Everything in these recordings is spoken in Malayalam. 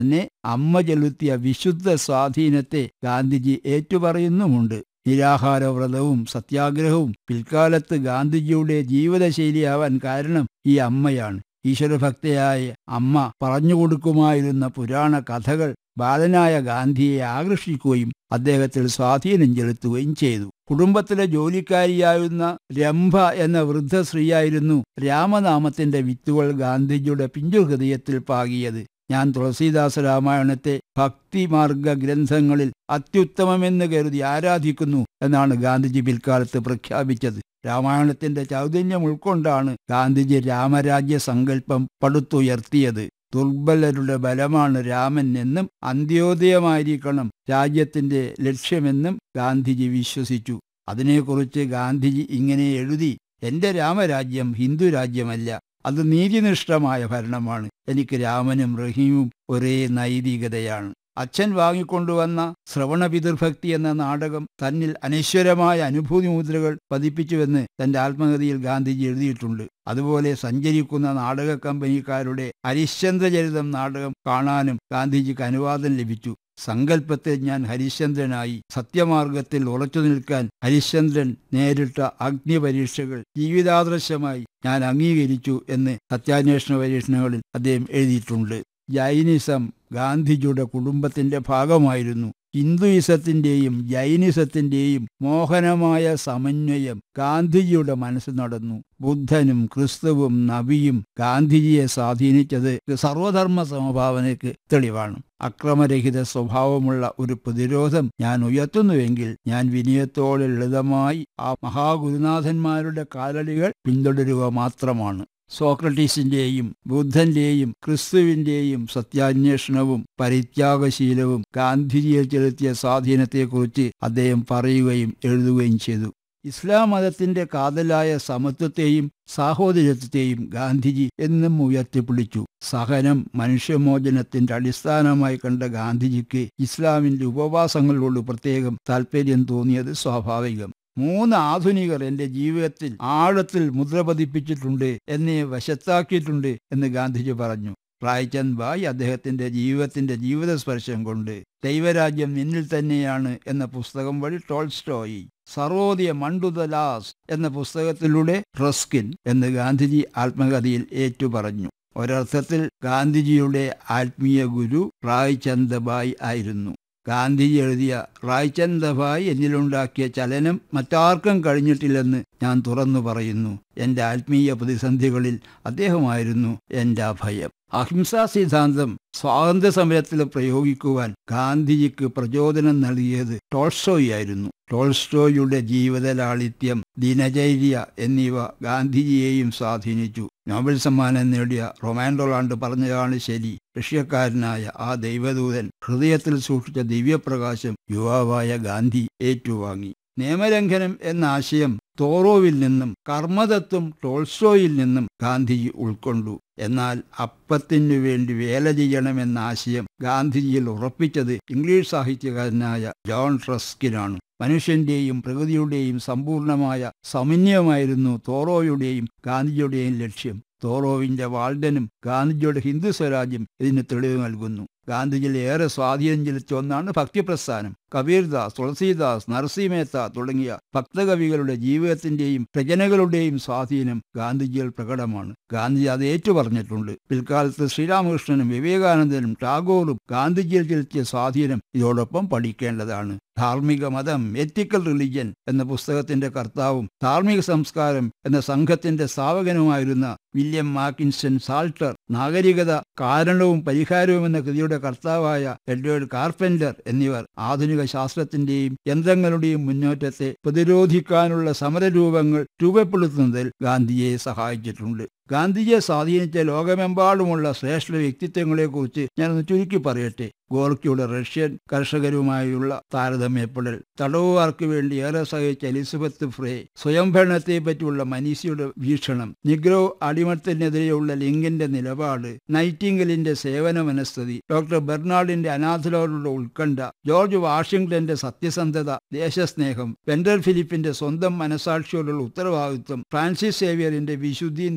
തന്നെ അമ്മ ചെലുത്തിയ വിശുദ്ധ സ്വാധീനത്തെ ഗാന്ധിജി ഏറ്റുപറയുന്നുമുണ്ട് നിരാഹാരവ്രതവും സത്യാഗ്രഹവും പിൽക്കാലത്ത് ഗാന്ധിജിയുടെ ജീവിതശൈലിയാവാൻ കാരണം ഈ അമ്മയാണ് ഈശ്വരഭക്തയായ അമ്മ പറഞ്ഞുകൊടുക്കുമായിരുന്ന പുരാണ കഥകൾ ബാലനായ ഗാന്ധിയെ ആകർഷിക്കുകയും അദ്ദേഹത്തിൽ സ്വാധീനം ചെലുത്തുകയും ചെയ്തു കുടുംബത്തിലെ ജോലിക്കാരിയായിരുന്ന രംഭ എന്ന വൃദ്ധ സ്ത്രീയായിരുന്നു രാമനാമത്തിന്റെ വിത്തുകൾ ഗാന്ധിജിയുടെ പിഞ്ചുഹൃദയത്തിൽ പാകിയത് ഞാൻ തുളസീദാസ രാമായണത്തെ ഭക്തിമാർഗ ഗ്രന്ഥങ്ങളിൽ അത്യുത്തമമെന്ന് കരുതി ആരാധിക്കുന്നു എന്നാണ് ഗാന്ധിജി പിൽക്കാലത്ത് പ്രഖ്യാപിച്ചത് രാമായണത്തിന്റെ ചൈതന്യം ഉൾക്കൊണ്ടാണ് ഗാന്ധിജി രാമരാജ്യ സങ്കല്പം പടുത്തുയർത്തിയത് ദുർബലരുടെ ബലമാണ് രാമൻ എന്നും അന്ത്യോദയമായിരിക്കണം രാജ്യത്തിന്റെ ലക്ഷ്യമെന്നും ഗാന്ധിജി വിശ്വസിച്ചു അതിനെക്കുറിച്ച് ഗാന്ധിജി ഇങ്ങനെ എഴുതി എന്റെ രാമരാജ്യം ഹിന്ദു രാജ്യമല്ല അത് നീതിനിഷ്ഠമായ ഭരണമാണ് എനിക്ക് രാമനും റഹീമും ഒരേ നൈതികതയാണ് അച്ഛൻ വാങ്ങിക്കൊണ്ടുവന്ന ശ്രവണ പിതൃഭക്തി എന്ന നാടകം തന്നിൽ അനശ്വരമായ അനുഭൂതി മുദ്രകൾ പതിപ്പിച്ചുവെന്ന് തന്റെ ആത്മകഥയിൽ ഗാന്ധിജി എഴുതിയിട്ടുണ്ട് അതുപോലെ സഞ്ചരിക്കുന്ന നാടക കമ്പനിക്കാരുടെ ഹരിശ്ചന്ദ്രചരിതം നാടകം കാണാനും ഗാന്ധിജിക്ക് അനുവാദം ലഭിച്ചു സങ്കല്പത്തിൽ ഞാൻ ഹരിശ്ചന്ദ്രനായി സത്യമാർഗത്തിൽ ഉറച്ചു നിൽക്കാൻ ഹരിശ്ചന്ദ്രൻ നേരിട്ട അഗ്നിപരീക്ഷകൾ ജീവിതാദർശമായി ഞാൻ അംഗീകരിച്ചു എന്ന് സത്യാന്വേഷണ പരീക്ഷണങ്ങളിൽ അദ്ദേഹം എഴുതിയിട്ടുണ്ട് ജൈനിസം ഗാന്ധിജിയുടെ കുടുംബത്തിന്റെ ഭാഗമായിരുന്നു ഹിന്ദുയിസത്തിന്റെയും ജൈനിസത്തിന്റെയും മോഹനമായ സമന്വയം ഗാന്ധിജിയുടെ മനസ്സ് നടന്നു ബുദ്ധനും ക്രിസ്തുവും നബിയും ഗാന്ധിജിയെ സ്വാധീനിച്ചത് സർവധർമ്മ സമഭാവനയ്ക്ക് തെളിവാണ് അക്രമരഹിത സ്വഭാവമുള്ള ഒരു പ്രതിരോധം ഞാൻ ഉയർത്തുന്നുവെങ്കിൽ ഞാൻ വിനയത്തോടെ ലളിതമായി ആ മഹാഗുരുനാഥന്മാരുടെ കാലടികൾ പിന്തുടരുക മാത്രമാണ് സോക്രട്ടീസിന്റെയും ബുദ്ധന്റെയും ക്രിസ്തുവിന്റെയും സത്യാന്വേഷണവും പരിത്യാഗശീലവും ഗാന്ധിജിയിൽ ചെലുത്തിയ സ്വാധീനത്തെക്കുറിച്ച് അദ്ദേഹം പറയുകയും എഴുതുകയും ചെയ്തു ഇസ്ലാം മതത്തിന്റെ കാതലായ സമത്വത്തെയും സാഹോദര്യത്തെയും ഗാന്ധിജി എന്നും ഉയർത്തിപ്പിടിച്ചു സഹനം മനുഷ്യമോചനത്തിന്റെ അടിസ്ഥാനമായി കണ്ട ഗാന്ധിജിക്ക് ഇസ്ലാമിന്റെ ഉപവാസങ്ങളോട് പ്രത്യേകം താല്പര്യം തോന്നിയത് സ്വാഭാവികം മൂന്ന് ആധുനികർ എന്റെ ജീവിതത്തിൽ ആഴത്തിൽ മുദ്ര പതിപ്പിച്ചിട്ടുണ്ട് എന്നെ വശത്താക്കിയിട്ടുണ്ട് എന്ന് ഗാന്ധിജി പറഞ്ഞു റായ്ചന്ദ് ഭായ് അദ്ദേഹത്തിന്റെ ജീവിതത്തിന്റെ ജീവിതസ്പർശം കൊണ്ട് ദൈവരാജ്യം നിന്നിൽ തന്നെയാണ് എന്ന പുസ്തകം വഴി ടോൾസ്റ്റോയി സറോദിയ മണ്ടുദലാസ് എന്ന പുസ്തകത്തിലൂടെ റസ്കിൻ എന്ന് ഗാന്ധിജി ആത്മകഥയിൽ ഏറ്റുപറഞ്ഞു ഒരർത്ഥത്തിൽ ഗാന്ധിജിയുടെ ആത്മീയ ഗുരു റായ്ചന്ദ് ഭായ് ആയിരുന്നു ഗാന്ധിജി എഴുതിയ റായ്ചന്ദഭായ് എന്നിലുണ്ടാക്കിയ ചലനം മറ്റാർക്കും കഴിഞ്ഞിട്ടില്ലെന്ന് ഞാൻ തുറന്നു പറയുന്നു എൻ്റെ ആത്മീയ പ്രതിസന്ധികളിൽ അദ്ദേഹമായിരുന്നു എൻ്റെ അഭയം അഹിംസാ സിദ്ധാന്തം സ്വാതന്ത്ര്യ സമരത്തിൽ പ്രയോഗിക്കുവാൻ ഗാന്ധിജിക്ക് പ്രചോദനം നൽകിയത് ടോൾസ്റ്റോയായിരുന്നു ടോൾസ്റ്റോയുടെ ജീവിതലാളിത്യം ദിനചര്യ എന്നിവ ഗാന്ധിജിയെയും സ്വാധീനിച്ചു നോബൽ സമ്മാനം നേടിയ റൊമാൻഡോളാണ്ട് പറഞ്ഞതാണ് ശരി റഷ്യക്കാരനായ ആ ദൈവദൂതൻ ഹൃദയത്തിൽ സൂക്ഷിച്ച ദിവ്യപ്രകാശം യുവാവായ ഗാന്ധി ഏറ്റുവാങ്ങി നിയമലംഘനം എന്ന ആശയം തോറോവിൽ നിന്നും കർമ്മതത്വം ടോൾസ്റ്റോയിൽ നിന്നും ഗാന്ധിജി ഉൾക്കൊണ്ടു എന്നാൽ അപ്പത്തിനു വേണ്ടി വേല ചെയ്യണമെന്ന ആശയം ഗാന്ധിജിയിൽ ഉറപ്പിച്ചത് ഇംഗ്ലീഷ് സാഹിത്യകാരനായ ജോൺ ട്രസ്കിനാണ് മനുഷ്യന്റെയും പ്രകൃതിയുടെയും സമ്പൂർണമായ സമന്വയമായിരുന്നു തോറോയുടെയും ഗാന്ധിജിയുടെയും ലക്ഷ്യം തോറോവിന്റെ വാൾഡനും ഗാന്ധിജിയുടെ ഹിന്ദു സ്വരാജ്യം ഇതിന് തെളിവ് നൽകുന്നു ഗാന്ധിജിയിൽ ഏറെ സ്വാധീനം ചെലുത്തിയ ഒന്നാണ് ഭക്തിപ്രസ്ഥാനം കബീർദാസ് തുളസീദാസ് നരസിംഹേത്ത തുടങ്ങിയ ഭക്തകവികളുടെ ജീവിതത്തിന്റെയും രചനകളുടെയും സ്വാധീനം ഗാന്ധിജിയിൽ പ്രകടമാണ് ഗാന്ധിജി അത് ഏറ്റുപറഞ്ഞിട്ടുണ്ട് പിൽക്കാലത്ത് ശ്രീരാമകൃഷ്ണനും വിവേകാനന്ദനും ടാഗോറും ഗാന്ധിജിയിൽ ചെലുത്തിയ സ്വാധീനം ഇതോടൊപ്പം പഠിക്കേണ്ടതാണ് ധാർമ്മിക മതം എത്തിക്കൽ റിലിജൻ എന്ന പുസ്തകത്തിന്റെ കർത്താവും ധാർമ്മിക സംസ്കാരം എന്ന സംഘത്തിന്റെ സ്ഥാപകനുമായിരുന്ന വില്യം മാക്കിൻസൺ സാൾട്ടർ നാഗരികത കാരണവും പരിഹാരവും എന്ന കൃതിയുടെ കർത്താവായ എഡ്വേർഡ് കാർപ്പൻറ്റർ എന്നിവർ ആധുനിക ശാസ്ത്രത്തിന്റെയും യന്ത്രങ്ങളുടെയും മുന്നേറ്റത്തെ പ്രതിരോധിക്കാനുള്ള സമരരൂപങ്ങൾ രൂപപ്പെടുത്തുന്നതിൽ ഗാന്ധിജിയെ സഹായിച്ചിട്ടുണ്ട് ഗാന്ധിജിയെ സ്വാധീനിച്ച ലോകമെമ്പാടുമുള്ള ശ്രേഷ്ഠ വ്യക്തിത്വങ്ങളെക്കുറിച്ച് ഞാനൊന്ന് ചുരുക്കി പറയട്ടെ ഗോർക്കിയുടെ റഷ്യൻ കർഷകരുമായുള്ള താരതമ്യപ്പെടൽ തടവുകാർക്ക് വേണ്ടി ഏറെ സഹിച്ച എലിസബത്ത് ഫ്രേ സ്വയംഭരണത്തെ പറ്റിയുള്ള മനീഷിയുടെ വീക്ഷണം നിഗ്രോ അടിമത്തത്തിനെതിരെയുള്ള ലിങ്കിന്റെ നിലപാട് നൈറ്റിംഗലിന്റെ സേവന മനസ്ഥിതി ഡോക്ടർ ബെർണാഡിന്റെ അനാഥരോടുള്ള ഉത്കണ്ഠ ജോർജ് വാഷിംഗ്ടന്റെ സത്യസന്ധത ദേശസ്നേഹം വെൻഡർ ഫിലിപ്പിന്റെ സ്വന്തം മനസാക്ഷിയോടുള്ള ഉത്തരവാദിത്വം ഫ്രാൻസിസ് സേവിയറിന്റെ വിശുദ്ധിയും ദൈവഭക്തി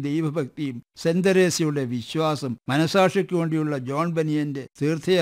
ദേശഭക്തിയും സെന്റ് തെരേസയുടെ വിശ്വാസം മനസാക്ഷിക്ക് വേണ്ടിയുള്ള ജോൺ ബനിയന്റെ തീർത്ഥയാത്ര